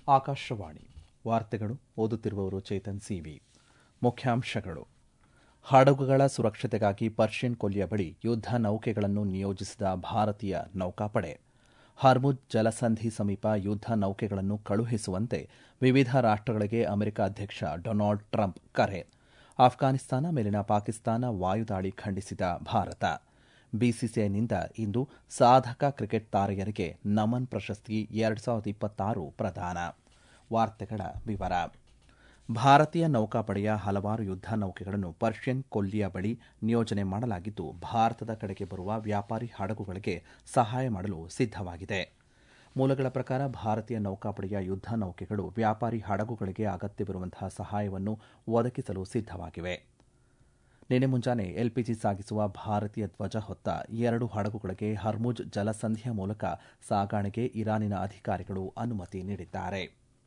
ಆಕಾಶವಾಣಿ ವಾರ್ತೆಗಳು ಓದುತ್ತಿರುವವರು ಚೇತನ್ ಸಿವಿ ಮುಖ್ಯಾಂಶಗಳು ಹಡಗುಗಳ ಸುರಕ್ಷತೆಗಾಗಿ ಪರ್ಷಿಯನ್ ಕೊಲ್ಲಿಯ ಬಳಿ ಯುದ್ದ ನೌಕೆಗಳನ್ನು ನಿಯೋಜಿಸಿದ ಭಾರತೀಯ ನೌಕಾಪಡೆ ಹರ್ಮುಜ್ ಜಲಸಂಧಿ ಸಮೀಪ ಯುದ್ದ ನೌಕೆಗಳನ್ನು ಕಳುಹಿಸುವಂತೆ ವಿವಿಧ ರಾಷ್ಟಗಳಿಗೆ ಅಮೆರಿಕ ಅಧ್ಯಕ್ಷ ಡೊನಾಲ್ಡ್ ಟ್ರಂಪ್ ಕರೆ ಆಫ್ಘಾನಿಸ್ತಾನ ಮೇಲಿನ ಪಾಕಿಸ್ತಾನ ವಾಯುದಾಳಿ ಖಂಡಿಸಿದ ಭಾರತ ಬಿಸಿಸಿಐನಿಂದ ಇಂದು ಸಾಧಕ ಕ್ರಿಕೆಟ್ ತಾರೆಯರಿಗೆ ನಮನ್ ಪ್ರಶಸ್ತಿ ಎರಡು ಸಾವಿರದ ಇಪ್ಪತ್ತಾರು ಪ್ರದಾನ ವಾರ್ತೆಗಳ ವಿವರ ಭಾರತೀಯ ನೌಕಾಪಡೆಯ ಹಲವಾರು ಯುದ್ದ ನೌಕೆಗಳನ್ನು ಪರ್ಷಿಯನ್ ಕೊಲ್ಲಿಯ ಬಳಿ ನಿಯೋಜನೆ ಮಾಡಲಾಗಿದ್ದು ಭಾರತದ ಕಡೆಗೆ ಬರುವ ವ್ಯಾಪಾರಿ ಹಡಗುಗಳಿಗೆ ಸಹಾಯ ಮಾಡಲು ಸಿದ್ದವಾಗಿದೆ ಮೂಲಗಳ ಪ್ರಕಾರ ಭಾರತೀಯ ನೌಕಾಪಡೆಯ ಯುದ್ದ ನೌಕೆಗಳು ವ್ಯಾಪಾರಿ ಹಡಗುಗಳಿಗೆ ಅಗತ್ಯವಿರುವಂತಹ ಸಹಾಯವನ್ನು ಒದಗಿಸಲು ಸಿದ್ದವಾಗಿವೆ ನಿನ್ನೆ ಮುಂಜಾನೆ ಎಲ್ಪಿಜಿ ಸಾಗಿಸುವ ಭಾರತೀಯ ಧ್ವಜ ಹೊತ್ತ ಎರಡು ಹಡಗುಗಳಿಗೆ ಹರ್ಮುಜ್ ಜಲಸಂಧಿಯ ಮೂಲಕ ಸಾಗಾಣೆಗೆ ಇರಾನಿನ ಅಧಿಕಾರಿಗಳು ಅನುಮತಿ ನೀಡಿದ್ದಾರೆ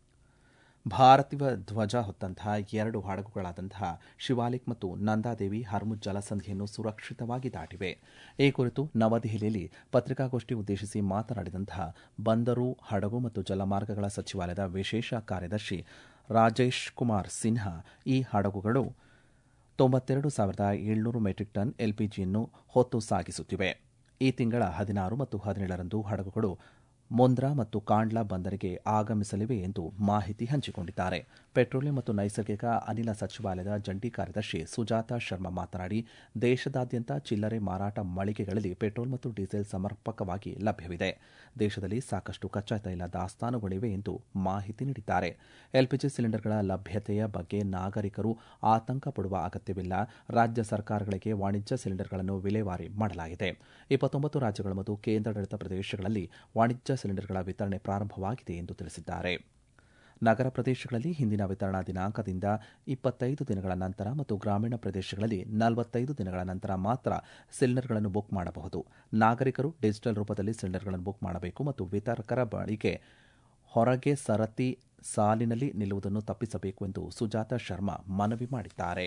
ಭಾರತೀಯ ಧ್ವಜ ಹೊತ್ತಂತಹ ಎರಡು ಹಡಗುಗಳಾದಂತಹ ಶಿವಾಲಿಕ್ ಮತ್ತು ನಂದಾದೇವಿ ಹರ್ಮುಜ್ ಜಲಸಂಧಿಯನ್ನು ಸುರಕ್ಷಿತವಾಗಿ ದಾಟಿವೆ ಈ ಕುರಿತು ನವದೆಹಲಿಯಲ್ಲಿ ಪತ್ರಿಕಾಗೋಷ್ಠಿ ಉದ್ದೇಶಿಸಿ ಮಾತನಾಡಿದಂತಹ ಬಂದರು ಹಡಗು ಮತ್ತು ಜಲಮಾರ್ಗಗಳ ಸಚಿವಾಲಯದ ವಿಶೇಷ ಕಾರ್ಯದರ್ಶಿ ರಾಜೇಶ್ ಕುಮಾರ್ ಸಿನ್ಹಾ ಈ ಹಡಗುಗಳು ತೊಂಬತ್ತೆರಡು ಸಾವಿರದ ಏಳ್ನೂರು ಮೆಟ್ರಿಕ್ ಟನ್ ಎಲ್ಪಿಜಿಯನ್ನು ಹೊತ್ತು ಸಾಗಿಸುತ್ತಿವೆ ಈ ತಿಂಗಳ ಹದಿನಾರು ಮತ್ತು ಹದಿನೇಳರಂದು ಹಡಗುಗಳು ಮೊಂದ್ರಾ ಮತ್ತು ಕಾಂಡ್ಲಾ ಬಂದರಿಗೆ ಆಗಮಿಸಲಿವೆ ಎಂದು ಮಾಹಿತಿ ಹಂಚಿಕೊಂಡಿದ್ದಾರೆ ಪೆಟ್ರೋಲಿಯಂ ಮತ್ತು ನೈಸರ್ಗಿಕ ಅನಿಲ ಸಚಿವಾಲಯದ ಜಂಟಿ ಕಾರ್ಯದರ್ಶಿ ಸುಜಾತಾ ಶರ್ಮಾ ಮಾತನಾಡಿ ದೇಶದಾದ್ಯಂತ ಚಿಲ್ಲರೆ ಮಾರಾಟ ಮಳಿಗೆಗಳಲ್ಲಿ ಪೆಟ್ರೋಲ್ ಮತ್ತು ಡೀಸೆಲ್ ಸಮರ್ಪಕವಾಗಿ ಲಭ್ಯವಿದೆ ದೇಶದಲ್ಲಿ ಸಾಕಷ್ಟು ಕಚ್ಚಾ ತೈಲ ದಾಸ್ತಾನುಗಳಿವೆ ಎಂದು ಮಾಹಿತಿ ನೀಡಿದ್ದಾರೆ ಎಲ್ಪಿಜಿ ಸಿಲಿಂಡರ್ಗಳ ಲಭ್ಯತೆಯ ಬಗ್ಗೆ ನಾಗರಿಕರು ಆತಂಕ ಪಡುವ ಅಗತ್ಯವಿಲ್ಲ ರಾಜ್ಯ ಸರ್ಕಾರಗಳಿಗೆ ವಾಣಿಜ್ಯ ಸಿಲಿಂಡರ್ಗಳನ್ನು ವಿಲೇವಾರಿ ಮಾಡಲಾಗಿದೆ ಇಪ್ಪತ್ತೊಂಬತ್ತು ರಾಜ್ಯಗಳು ಮತ್ತು ಕೇಂದ್ರಾಡಳಿತ ಪ್ರದೇಶಗಳಲ್ಲಿ ವಾಣಿಜ್ಯ ಸಿಲಿಂಡರ್ಗಳ ವಿತರಣೆ ಪ್ರಾರಂಭವಾಗಿದೆ ಎಂದು ತಿಳಿಸಿದ್ದಾರೆ ನಗರ ಪ್ರದೇಶಗಳಲ್ಲಿ ಹಿಂದಿನ ವಿತರಣಾ ದಿನಾಂಕದಿಂದ ಇಪ್ಪತ್ತೈದು ದಿನಗಳ ನಂತರ ಮತ್ತು ಗ್ರಾಮೀಣ ಪ್ರದೇಶಗಳಲ್ಲಿ ನಲವತ್ತೈದು ದಿನಗಳ ನಂತರ ಮಾತ್ರ ಸಿಲಿಂಡರ್ಗಳನ್ನು ಬುಕ್ ಮಾಡಬಹುದು ನಾಗರಿಕರು ಡಿಜಿಟಲ್ ರೂಪದಲ್ಲಿ ಸಿಲಿಂಡರ್ಗಳನ್ನು ಬುಕ್ ಮಾಡಬೇಕು ಮತ್ತು ವಿತರಕರ ಬಳಿಗೆ ಹೊರಗೆ ಸರತಿ ಸಾಲಿನಲ್ಲಿ ನಿಲ್ಲುವುದನ್ನು ತಪ್ಪಿಸಬೇಕು ಎಂದು ಸುಜಾತಾ ಶರ್ಮಾ ಮನವಿ ಮಾಡಿದ್ದಾರೆ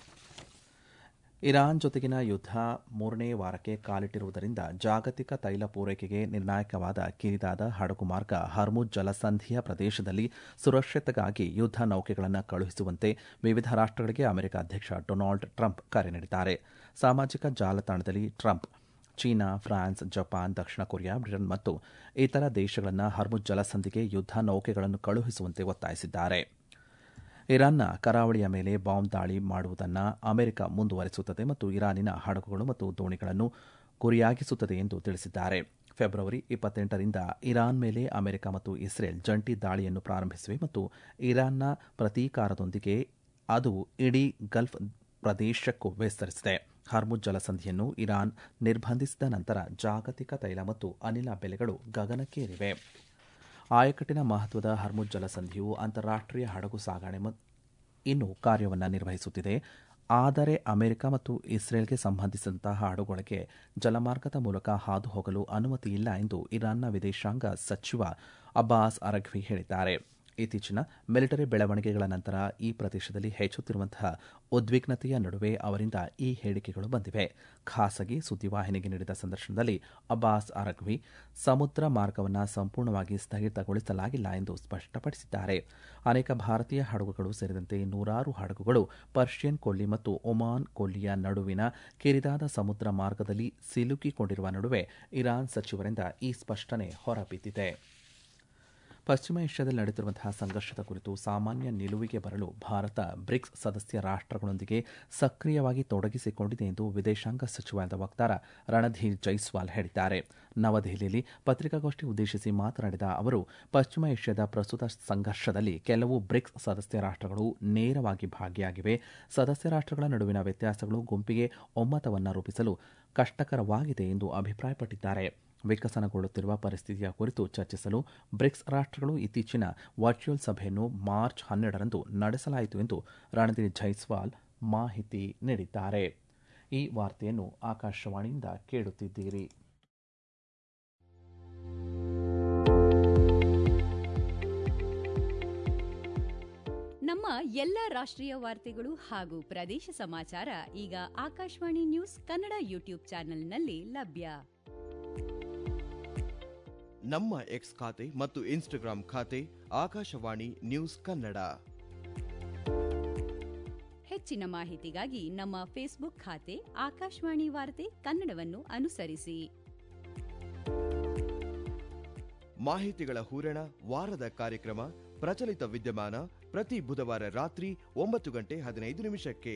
ಇರಾನ್ ಜೊತೆಗಿನ ಯುದ್ದ ಮೂರನೇ ವಾರಕ್ಕೆ ಕಾಲಿಟ್ಟಿರುವುದರಿಂದ ಜಾಗತಿಕ ತೈಲ ಪೂರೈಕೆಗೆ ನಿರ್ಣಾಯಕವಾದ ಕಿರಿದಾದ ಹಡಗು ಮಾರ್ಗ ಹರ್ಮುಜ್ ಜಲಸಂಧಿಯ ಪ್ರದೇಶದಲ್ಲಿ ಸುರಕ್ಷತೆಗಾಗಿ ಯುದ್ದ ನೌಕೆಗಳನ್ನು ಕಳುಹಿಸುವಂತೆ ವಿವಿಧ ರಾಷ್ಟಗಳಿಗೆ ಅಮೆರಿಕ ಅಧ್ಯಕ್ಷ ಡೊನಾಲ್ಡ್ ಟ್ರಂಪ್ ಕರೆ ನೀಡಿದ್ದಾರೆ ಸಾಮಾಜಿಕ ಜಾಲತಾಣದಲ್ಲಿ ಟ್ರಂಪ್ ಚೀನಾ ಫ್ರಾನ್ಸ್ ಜಪಾನ್ ದಕ್ಷಿಣ ಕೊರಿಯಾ ಬ್ರಿಟನ್ ಮತ್ತು ಇತರ ದೇಶಗಳನ್ನು ಹರ್ಮುಜ್ ಜಲಸಂಧಿಗೆ ಯುದ್ದ ನೌಕೆಗಳನ್ನು ಕಳುಹಿಸುವಂತೆ ಒತ್ತಾಯಿಸಿದ್ದಾರೆ ಇರಾನ್ನ ಕರಾವಳಿಯ ಮೇಲೆ ಬಾಂಬ್ ದಾಳಿ ಮಾಡುವುದನ್ನು ಅಮೆರಿಕ ಮುಂದುವರೆಸುತ್ತದೆ ಮತ್ತು ಇರಾನಿನ ಹಡಗುಗಳು ಮತ್ತು ದೋಣಿಗಳನ್ನು ಗುರಿಯಾಗಿಸುತ್ತದೆ ಎಂದು ತಿಳಿಸಿದ್ದಾರೆ ಫೆಬ್ರವರಿ ಇಪ್ಪತ್ತೆಂಟರಿಂದ ಇರಾನ್ ಮೇಲೆ ಅಮೆರಿಕ ಮತ್ತು ಇಸ್ರೇಲ್ ಜಂಟಿ ದಾಳಿಯನ್ನು ಪ್ರಾರಂಭಿಸಿವೆ ಮತ್ತು ಇರಾನ್ನ ಪ್ರತೀಕಾರದೊಂದಿಗೆ ಅದು ಇಡೀ ಗಲ್ಫ್ ಪ್ರದೇಶಕ್ಕೂ ವಿಸ್ತರಿಸಿದೆ ಹರ್ಮುಜ್ ಜಲಸಂಧಿಯನ್ನು ಇರಾನ್ ನಿರ್ಬಂಧಿಸಿದ ನಂತರ ಜಾಗತಿಕ ತೈಲ ಮತ್ತು ಅನಿಲ ಬೆಲೆಗಳು ಗಗನಕ್ಕೇರಿವೆ ಆಯಕಟ್ಟಿನ ಮಹತ್ವದ ಹರ್ಮುಜ್ ಜಲಸಂಧಿಯು ಅಂತಾರಾಷ್ಟೀಯ ಹಡಗು ಸಾಗಣೆ ಇನ್ನೂ ಕಾರ್ಯವನ್ನು ನಿರ್ವಹಿಸುತ್ತಿದೆ ಆದರೆ ಅಮೆರಿಕ ಮತ್ತು ಇಸ್ರೇಲ್ಗೆ ಸಂಬಂಧಿಸಿದಂತಹ ಹಡಗುಗಳಿಗೆ ಜಲಮಾರ್ಗದ ಮೂಲಕ ಹಾದು ಹೋಗಲು ಅನುಮತಿ ಇಲ್ಲ ಎಂದು ಇರಾನ್ನ ವಿದೇಶಾಂಗ ಸಚಿವ ಅಬ್ಬಾಸ್ ಅರಘ್ವಿ ಹೇಳಿದ್ದಾರೆ ಇತ್ತೀಚಿನ ಮಿಲಿಟರಿ ಬೆಳವಣಿಗೆಗಳ ನಂತರ ಈ ಪ್ರದೇಶದಲ್ಲಿ ಹೆಚ್ಚುತ್ತಿರುವಂತಹ ಉದ್ವಿಗ್ನತೆಯ ನಡುವೆ ಅವರಿಂದ ಈ ಹೇಳಿಕೆಗಳು ಬಂದಿವೆ ಖಾಸಗಿ ಸುದ್ದಿವಾಹಿನಿಗೆ ನೀಡಿದ ಸಂದರ್ಶನದಲ್ಲಿ ಅಬ್ಬಾಸ್ ಅರಘ್ವಿ ಸಮುದ್ರ ಮಾರ್ಗವನ್ನು ಸಂಪೂರ್ಣವಾಗಿ ಸ್ಥಗಿತಗೊಳಿಸಲಾಗಿಲ್ಲ ಎಂದು ಸ್ಪಷ್ಟಪಡಿಸಿದ್ದಾರೆ ಅನೇಕ ಭಾರತೀಯ ಹಡಗುಗಳು ಸೇರಿದಂತೆ ನೂರಾರು ಹಡಗುಗಳು ಪರ್ಷಿಯನ್ ಕೊಲ್ಲಿ ಮತ್ತು ಒಮಾನ್ ಕೊಲ್ಲಿಯ ನಡುವಿನ ಕಿರಿದಾದ ಸಮುದ್ರ ಮಾರ್ಗದಲ್ಲಿ ಸಿಲುಕಿಕೊಂಡಿರುವ ನಡುವೆ ಇರಾನ್ ಸಚಿವರಿಂದ ಈ ಸ್ಪಷ್ಟನೆ ಹೊರಬಿದ್ದಿದೆ ಪಶ್ಚಿಮ ಏಷ್ಯಾದಲ್ಲಿ ನಡೆಯುತ್ತಿರುವಂತಹ ಸಂಘರ್ಷದ ಕುರಿತು ಸಾಮಾನ್ಯ ನಿಲುವಿಗೆ ಬರಲು ಭಾರತ ಬ್ರಿಕ್ಸ್ ಸದಸ್ಯ ರಾಷ್ಟಗಳೊಂದಿಗೆ ಸಕ್ರಿಯವಾಗಿ ತೊಡಗಿಸಿಕೊಂಡಿದೆ ಎಂದು ವಿದೇಶಾಂಗ ಸಚಿವಾಲಯದ ವಕ್ತಾರ ರಣಧೀರ್ ಜೈಸ್ವಾಲ್ ಹೇಳಿದ್ದಾರೆ ನವದೆಹಲಿಯಲ್ಲಿ ಪತ್ರಿಕಾಗೋಷ್ಠಿ ಉದ್ದೇಶಿಸಿ ಮಾತನಾಡಿದ ಅವರು ಪಶ್ಚಿಮ ಏಷ್ಯಾದ ಪ್ರಸ್ತುತ ಸಂಘರ್ಷದಲ್ಲಿ ಕೆಲವು ಬ್ರಿಕ್ಸ್ ಸದಸ್ಯ ರಾಷ್ಟಗಳು ನೇರವಾಗಿ ಭಾಗಿಯಾಗಿವೆ ಸದಸ್ಯ ರಾಷ್ಟಗಳ ನಡುವಿನ ವ್ಯತ್ಯಾಸಗಳು ಗುಂಪಿಗೆ ಒಮ್ಮತವನ್ನು ರೂಪಿಸಲು ಕಷ್ಟಕರವಾಗಿದೆ ಎಂದು ಅಭಿಪ್ರಾಯಪಟ್ಟಿದ್ದಾರೆ ವಿಕಸನಗೊಳ್ಳುತ್ತಿರುವ ಪರಿಸ್ಥಿತಿಯ ಕುರಿತು ಚರ್ಚಿಸಲು ಬ್ರಿಕ್ಸ್ ರಾಷ್ಟಗಳು ಇತ್ತೀಚಿನ ವರ್ಚುವಲ್ ಸಭೆಯನ್ನು ಮಾರ್ಚ್ ಹನ್ನೆರಡರಂದು ನಡೆಸಲಾಯಿತು ಎಂದು ರಣಧೀರ್ ಜೈಸ್ವಾಲ್ ಮಾಹಿತಿ ನೀಡಿದ್ದಾರೆ ಈ ವಾರ್ತೆಯನ್ನು ಆಕಾಶವಾಣಿಯಿಂದ ಕೇಳುತ್ತಿದ್ದೀರಿ ನಮ್ಮ ಎಲ್ಲ ರಾಷ್ಟ್ರೀಯ ವಾರ್ತೆಗಳು ಹಾಗೂ ಪ್ರದೇಶ ಸಮಾಚಾರ ಈಗ ಆಕಾಶವಾಣಿ ನ್ಯೂಸ್ ಕನ್ನಡ ಯೂಟ್ಯೂಬ್ ಚಾನೆಲ್ನಲ್ಲಿ ಲಭ್ಯ ನಮ್ಮ ಎಕ್ಸ್ ಖಾತೆ ಮತ್ತು ಇನ್ಸ್ಟಾಗ್ರಾಂ ಖಾತೆ ಆಕಾಶವಾಣಿ ನ್ಯೂಸ್ ಕನ್ನಡ ಹೆಚ್ಚಿನ ಮಾಹಿತಿಗಾಗಿ ನಮ್ಮ ಫೇಸ್ಬುಕ್ ಖಾತೆ ಆಕಾಶವಾಣಿ ವಾರ್ತೆ ಕನ್ನಡವನ್ನು ಅನುಸರಿಸಿ ಮಾಹಿತಿಗಳ ಹೂರಣ ವಾರದ ಕಾರ್ಯಕ್ರಮ ಪ್ರಚಲಿತ ವಿದ್ಯಮಾನ ಪ್ರತಿ ಬುಧವಾರ ರಾತ್ರಿ ಒಂಬತ್ತು ಗಂಟೆ ಹದಿನೈದು ನಿಮಿಷಕ್ಕೆ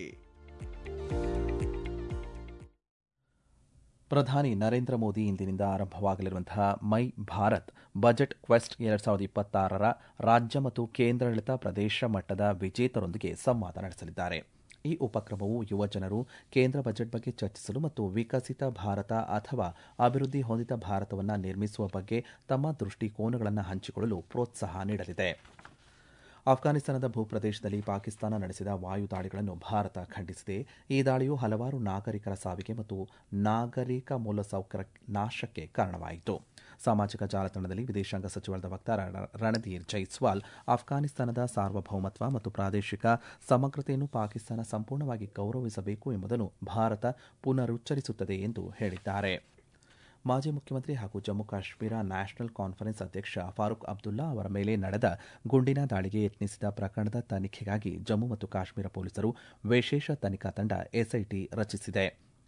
ಪ್ರಧಾನಿ ನರೇಂದ್ರ ಮೋದಿ ಇಂದಿನಿಂದ ಆರಂಭವಾಗಲಿರುವಂತಹ ಮೈ ಭಾರತ್ ಬಜೆಟ್ ಕ್ವೆಸ್ಟ್ ಎರಡ್ ಸಾವಿರದ ಇಪ್ಪತ್ತಾರರ ರಾಜ್ಯ ಮತ್ತು ಕೇಂದ್ರಾಡಳಿತ ಪ್ರದೇಶ ಮಟ್ಟದ ವಿಜೇತರೊಂದಿಗೆ ಸಂವಾದ ನಡೆಸಲಿದ್ದಾರೆ ಈ ಉಪಕ್ರಮವು ಯುವಜನರು ಕೇಂದ್ರ ಬಜೆಟ್ ಬಗ್ಗೆ ಚರ್ಚಿಸಲು ಮತ್ತು ವಿಕಸಿತ ಭಾರತ ಅಥವಾ ಅಭಿವೃದ್ಧಿ ಹೊಂದಿದ ಭಾರತವನ್ನು ನಿರ್ಮಿಸುವ ಬಗ್ಗೆ ತಮ್ಮ ದೃಷ್ಟಿಕೋನಗಳನ್ನು ಹಂಚಿಕೊಳ್ಳಲು ಪ್ರೋತ್ಸಾಹ ನೀಡಲಿದೆ ಅಫ್ಘಾನಿಸ್ತಾನದ ಭೂಪ್ರದೇಶದಲ್ಲಿ ಪಾಕಿಸ್ತಾನ ನಡೆಸಿದ ವಾಯು ದಾಳಿಗಳನ್ನು ಭಾರತ ಖಂಡಿಸಿದೆ ಈ ದಾಳಿಯು ಹಲವಾರು ನಾಗರಿಕರ ಸಾವಿಗೆ ಮತ್ತು ನಾಗರಿಕ ಮೂಲಸೌಕರ್ಯ ನಾಶಕ್ಕೆ ಕಾರಣವಾಯಿತು ಸಾಮಾಜಿಕ ಜಾಲತಾಣದಲ್ಲಿ ವಿದೇಶಾಂಗ ಸಚಿವಾಲಯದ ವಕ್ತಾರ ರಣಧೀರ್ ಜೈಸ್ವಾಲ್ ಅಫ್ಘಾನಿಸ್ತಾನದ ಸಾರ್ವಭೌಮತ್ವ ಮತ್ತು ಪ್ರಾದೇಶಿಕ ಸಮಗ್ರತೆಯನ್ನು ಪಾಕಿಸ್ತಾನ ಸಂಪೂರ್ಣವಾಗಿ ಗೌರವಿಸಬೇಕು ಎಂಬುದನ್ನು ಭಾರತ ಪುನರುಚ್ಚರಿಸುತ್ತದೆ ಎಂದು ಹೇಳಿದ್ದಾರೆ ಮಾಜಿ ಮುಖ್ಯಮಂತ್ರಿ ಹಾಗೂ ಜಮ್ಮು ಕಾಶ್ಮೀರ ನ್ಯಾಷನಲ್ ಕಾನ್ಫರೆನ್ಸ್ ಅಧ್ಯಕ್ಷ ಫಾರೂಕ್ ಅಬ್ದುಲ್ಲಾ ಅವರ ಮೇಲೆ ನಡೆದ ಗುಂಡಿನ ದಾಳಿಗೆ ಯತ್ನಿಸಿದ ಪ್ರಕರಣದ ತನಿಖೆಗಾಗಿ ಜಮ್ಮು ಮತ್ತು ಕಾಶ್ಮೀರ ಪೊಲೀಸರು ವಿಶೇಷ ತನಿಖಾ ತಂಡ ಎಸ್ಐಟಿ ರಚಿಸಿದೆ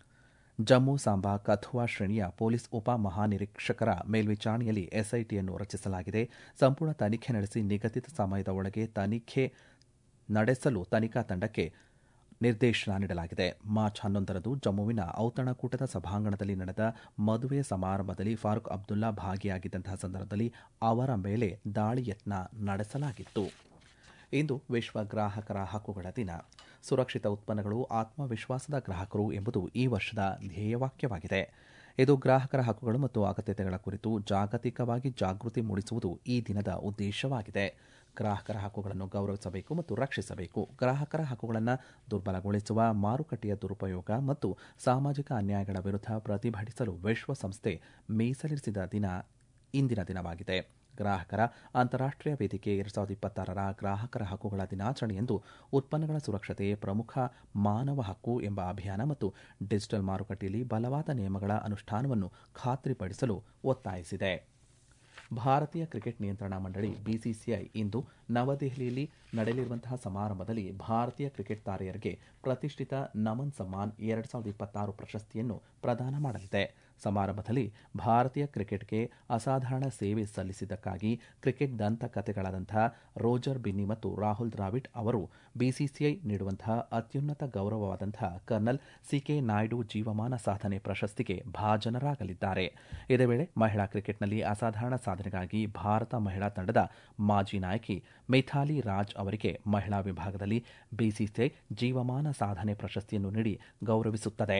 ಜಮ್ಮು ಸಾಂಬಾ ಕಥುವಾ ಶ್ರೇಣಿಯ ಪೊಲೀಸ್ ಉಪ ಮಹಾನಿರೀಕ್ಷಕರ ಮೇಲ್ವಿಚಾರಣೆಯಲ್ಲಿ ಎಸ್ಐಟಿಯನ್ನು ರಚಿಸಲಾಗಿದೆ ಸಂಪೂರ್ಣ ತನಿಖೆ ನಡೆಸಿ ನಿಗದಿತ ಸಮಯದ ಒಳಗೆ ತನಿಖೆ ನಡೆಸಲು ತನಿಖಾ ತಂಡಕ್ಕೆ ನಿರ್ದೇಶನ ನೀಡಲಾಗಿದೆ ಮಾರ್ಚ್ ಹನ್ನೊಂದರಂದು ಜಮ್ಮುವಿನ ಔತಣಕೂಟದ ಸಭಾಂಗಣದಲ್ಲಿ ನಡೆದ ಮದುವೆ ಸಮಾರಂಭದಲ್ಲಿ ಫಾರೂಕ್ ಅಬ್ದುಲ್ಲಾ ಭಾಗಿಯಾಗಿದ್ದಂತಹ ಸಂದರ್ಭದಲ್ಲಿ ಅವರ ಮೇಲೆ ದಾಳಿ ಯತ್ನ ನಡೆಸಲಾಗಿತ್ತು ಇಂದು ವಿಶ್ವ ಗ್ರಾಹಕರ ಹಕ್ಕುಗಳ ದಿನ ಸುರಕ್ಷಿತ ಉತ್ಪನ್ನಗಳು ಆತ್ಮವಿಶ್ವಾಸದ ಗ್ರಾಹಕರು ಎಂಬುದು ಈ ವರ್ಷದ ಧ್ಯೇಯವಾಕ್ಯವಾಗಿದೆ ಇದು ಗ್ರಾಹಕರ ಹಕ್ಕುಗಳು ಮತ್ತು ಅಗತ್ಯತೆಗಳ ಕುರಿತು ಜಾಗತಿಕವಾಗಿ ಜಾಗೃತಿ ಮೂಡಿಸುವುದು ಈ ದಿನದ ಉದ್ದೇಶವಾಗಿದೆ ಗ್ರಾಹಕರ ಹಕ್ಕುಗಳನ್ನು ಗೌರವಿಸಬೇಕು ಮತ್ತು ರಕ್ಷಿಸಬೇಕು ಗ್ರಾಹಕರ ಹಕ್ಕುಗಳನ್ನು ದುರ್ಬಲಗೊಳಿಸುವ ಮಾರುಕಟ್ಟೆಯ ದುರುಪಯೋಗ ಮತ್ತು ಸಾಮಾಜಿಕ ಅನ್ಯಾಯಗಳ ವಿರುದ್ಧ ಪ್ರತಿಭಟಿಸಲು ವಿಶ್ವಸಂಸ್ಥೆ ಮೀಸಲಿರಿಸಿದ ದಿನ ಇಂದಿನ ದಿನವಾಗಿದೆ ಗ್ರಾಹಕರ ಅಂತಾರಾಷ್ಟೀಯ ವೇದಿಕೆ ಎರಡ್ ಸಾವಿರದ ಇಪ್ಪತ್ತಾರರ ಗ್ರಾಹಕರ ಹಕ್ಕುಗಳ ದಿನಾಚರಣೆಯಂದು ಉತ್ಪನ್ನಗಳ ಸುರಕ್ಷತೆ ಪ್ರಮುಖ ಮಾನವ ಹಕ್ಕು ಎಂಬ ಅಭಿಯಾನ ಮತ್ತು ಡಿಜಿಟಲ್ ಮಾರುಕಟ್ಟೆಯಲ್ಲಿ ಬಲವಾದ ನಿಯಮಗಳ ಅನುಷ್ಠಾನವನ್ನು ಖಾತ್ರಿಪಡಿಸಲು ಒತ್ತಾಯಿಸಿದೆ ಭಾರತೀಯ ಕ್ರಿಕೆಟ್ ನಿಯಂತ್ರಣಾ ಮಂಡಳಿ ಬಿಸಿಸಿಐ ಇಂದು ನವದೆಹಲಿಯಲ್ಲಿ ನಡೆಯಲಿರುವಂತಹ ಸಮಾರಂಭದಲ್ಲಿ ಭಾರತೀಯ ಕ್ರಿಕೆಟ್ ತಾರೆಯರಿಗೆ ಪ್ರತಿಷ್ಠಿತ ನಮನ್ ಸಮ್ಮಾನ್ ಎರಡ್ ಸಾವಿರದ ಇಪ್ಪತ್ತಾರು ಪ್ರಶಸ್ತಿಯನ್ನು ಪ್ರದಾನ ಮಾಡಲಿದೆ ಸಮಾರಂಭದಲ್ಲಿ ಭಾರತೀಯ ಕ್ರಿಕೆಟ್ಗೆ ಅಸಾಧಾರಣ ಸೇವೆ ಸಲ್ಲಿಸಿದ್ದಕ್ಕಾಗಿ ಕ್ರಿಕೆಟ್ ದಂತಕಥೆಗಳಾದಂತಹ ರೋಜರ್ ಬಿನ್ನಿ ಮತ್ತು ರಾಹುಲ್ ದ್ರಾವಿಡ್ ಅವರು ಬಿಸಿಸಿಐ ನೀಡುವಂತಹ ಅತ್ಯುನ್ನತ ಗೌರವವಾದಂತಹ ಕರ್ನಲ್ ಸಿಕೆ ನಾಯ್ಡು ಜೀವಮಾನ ಸಾಧನೆ ಪ್ರಶಸ್ತಿಗೆ ಭಾಜನರಾಗಲಿದ್ದಾರೆ ಇದೇ ವೇಳೆ ಮಹಿಳಾ ಕ್ರಿಕೆಟ್ನಲ್ಲಿ ಅಸಾಧಾರಣ ಸಾಧನೆಗಾಗಿ ಭಾರತ ಮಹಿಳಾ ತಂಡದ ಮಾಜಿ ನಾಯಕಿ ಮಿಥಾಲಿ ರಾಜ್ ಅವರಿಗೆ ಮಹಿಳಾ ವಿಭಾಗದಲ್ಲಿ ಬಿಸಿಸಿಐ ಜೀವಮಾನ ಸಾಧನೆ ಪ್ರಶಸ್ತಿಯನ್ನು ನೀಡಿ ಗೌರವಿಸುತ್ತದೆ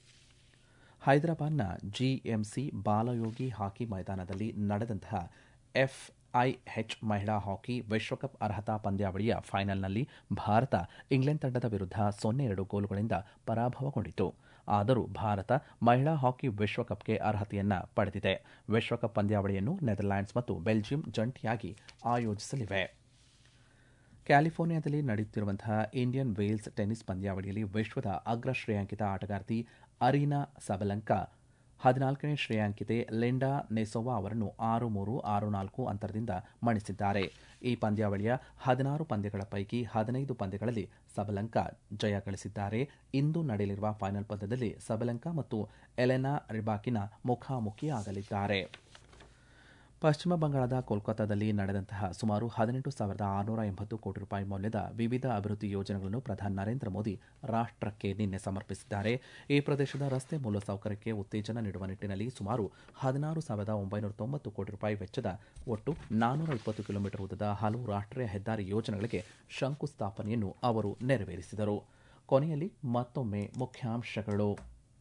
ಹೈದರಾಬಾದ್ನ ಜಿಎಂಸಿ ಬಾಲಯೋಗಿ ಹಾಕಿ ಮೈದಾನದಲ್ಲಿ ನಡೆದಂತಹ ಎಫ್ಐಎಚ್ ಮಹಿಳಾ ಹಾಕಿ ವಿಶ್ವಕಪ್ ಅರ್ಹತಾ ಪಂದ್ಯಾವಳಿಯ ಫೈನಲ್ನಲ್ಲಿ ಭಾರತ ಇಂಗ್ಲೆಂಡ್ ತಂಡದ ವಿರುದ್ಧ ಸೊನ್ನೆ ಎರಡು ಗೋಲುಗಳಿಂದ ಪರಾಭವಗೊಂಡಿತು ಆದರೂ ಭಾರತ ಮಹಿಳಾ ಹಾಕಿ ವಿಶ್ವಕಪ್ಗೆ ಅರ್ಹತೆಯನ್ನ ಪಡೆದಿದೆ ವಿಶ್ವಕಪ್ ಪಂದ್ಯಾವಳಿಯನ್ನು ನೆದರ್ಲ್ಯಾಂಡ್ಸ್ ಮತ್ತು ಬೆಲ್ಜಿಯಂ ಜಂಟಿಯಾಗಿ ಆಯೋಜಿಸಲಿವೆ ಕ್ಯಾಲಿಫೋರ್ನಿಯಾದಲ್ಲಿ ನಡೆಯುತ್ತಿರುವಂತಹ ಇಂಡಿಯನ್ ವೇಲ್ಸ್ ಟೆನ್ನಿಸ್ ಪಂದ್ಯಾವಳಿಯಲ್ಲಿ ವಿಶ್ವದ ಅಗ್ರ ಶ್ರೇಯಾಂಕಿತ ಆಟಗಾರ್ತಿ ಅರೀನಾ ಸಬಲಂಕಾ ಹದಿನಾಲ್ಕನೇ ಶ್ರೇಯಾಂಕಿತೆ ಲಿಂಡಾ ನೆಸೋವಾ ಅವರನ್ನು ಆರು ಮೂರು ಆರು ನಾಲ್ಕು ಅಂತರದಿಂದ ಮಣಿಸಿದ್ದಾರೆ ಈ ಪಂದ್ಯಾವಳಿಯ ಹದಿನಾರು ಪಂದ್ಯಗಳ ಪೈಕಿ ಹದಿನೈದು ಪಂದ್ಯಗಳಲ್ಲಿ ಸಬಲಂಕಾ ಜಯ ಗಳಿಸಿದ್ದಾರೆ ಇಂದು ನಡೆಯಲಿರುವ ಫೈನಲ್ ಪಂದ್ಯದಲ್ಲಿ ಸಬಲಂಕಾ ಮತ್ತು ಎಲೆನಾ ರಿಬಾಕಿನ ಮುಖಾಮುಖಿಯಾಗಲಿದ್ದಾರೆ ಪಶ್ಚಿಮ ಬಂಗಾಳದ ಕೋಲ್ಕತ್ತಾದಲ್ಲಿ ನಡೆದಂತಹ ಸುಮಾರು ಹದಿನೆಂಟು ಸಾವಿರದ ಆರುನೂರ ಎಂಬತ್ತು ಕೋಟಿ ರೂಪಾಯಿ ಮೌಲ್ಯದ ವಿವಿಧ ಅಭಿವೃದ್ಧಿ ಯೋಜನೆಗಳನ್ನು ಪ್ರಧಾನಿ ನರೇಂದ್ರ ಮೋದಿ ರಾಷ್ಟಕ್ಕೆ ನಿನ್ನೆ ಸಮರ್ಪಿಸಿದ್ದಾರೆ ಈ ಪ್ರದೇಶದ ರಸ್ತೆ ಮೂಲಸೌಕರ್ಯಕ್ಕೆ ಉತ್ತೇಜನ ನೀಡುವ ನಿಟ್ಟಿನಲ್ಲಿ ಸುಮಾರು ಹದಿನಾರು ಸಾವಿರದ ಒಂಬೈನೂರ ತೊಂಬತ್ತು ಕೋಟಿ ರೂಪಾಯಿ ವೆಚ್ಚದ ಒಟ್ಟು ನಾನ್ನೂರ ಇಪ್ಪತ್ತು ಕಿಲೋಮೀಟರ್ ಉದ್ದದ ಹಲವು ರಾಷ್ಟೀಯ ಹೆದ್ದಾರಿ ಯೋಜನೆಗಳಿಗೆ ಶಂಕುಸ್ಥಾಪನೆಯನ್ನು ಅವರು ನೆರವೇರಿಸಿದರು ಕೊನೆಯಲ್ಲಿ ಮತ್ತೊಮ್ಮೆ ಮುಖ್ಯಾಂಶಗಳು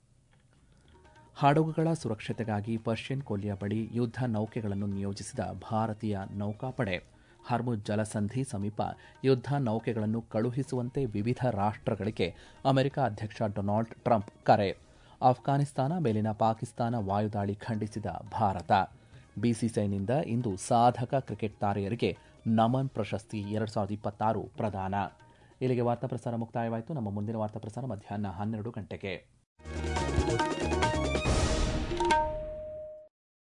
ಹಡಗುಗಳ ಸುರಕ್ಷತೆಗಾಗಿ ಪರ್ಷಿಯನ್ ಕೊಲ್ಲಿಯ ಬಳಿ ಯುದ್ಧ ನೌಕೆಗಳನ್ನು ನಿಯೋಜಿಸಿದ ಭಾರತೀಯ ನೌಕಾಪಡೆ ಹರ್ಮುಜ್ ಜಲಸಂಧಿ ಸಮೀಪ ಯುದ್ಧ ನೌಕೆಗಳನ್ನು ಕಳುಹಿಸುವಂತೆ ವಿವಿಧ ರಾಷ್ಟ್ರಗಳಿಗೆ ಅಮೆರಿಕ ಅಧ್ಯಕ್ಷ ಡೊನಾಲ್ಡ್ ಟ್ರಂಪ್ ಕರೆ ಅಫ್ಘಾನಿಸ್ತಾನ ಮೇಲಿನ ಪಾಕಿಸ್ತಾನ ವಾಯುದಾಳಿ ಖಂಡಿಸಿದ ಭಾರತ ಬಿಸಿಸಿಐನಿಂದ ಇಂದು ಸಾಧಕ ಕ್ರಿಕೆಟ್ ತಾರೆಯರಿಗೆ ನಮನ್ ಪ್ರಶಸ್ತಿ ಎರಡು ಸಾವಿರದ ಇಪ್ಪತ್ತಾರು ಪ್ರದಾನ ಇಲ್ಲಿಗೆ ವಾರ್ತಾ ಪ್ರಸಾರ ಮುಕ್ತಾಯವಾಯಿತು ನಮ್ಮ ಮುಂದಿನ ವಾರ್ತಾ ಪ್ರಸಾರ ಮಧ್ಯಾಹ್ನ ಹನ್ನೆರಡು ಗಂಟೆಗೆ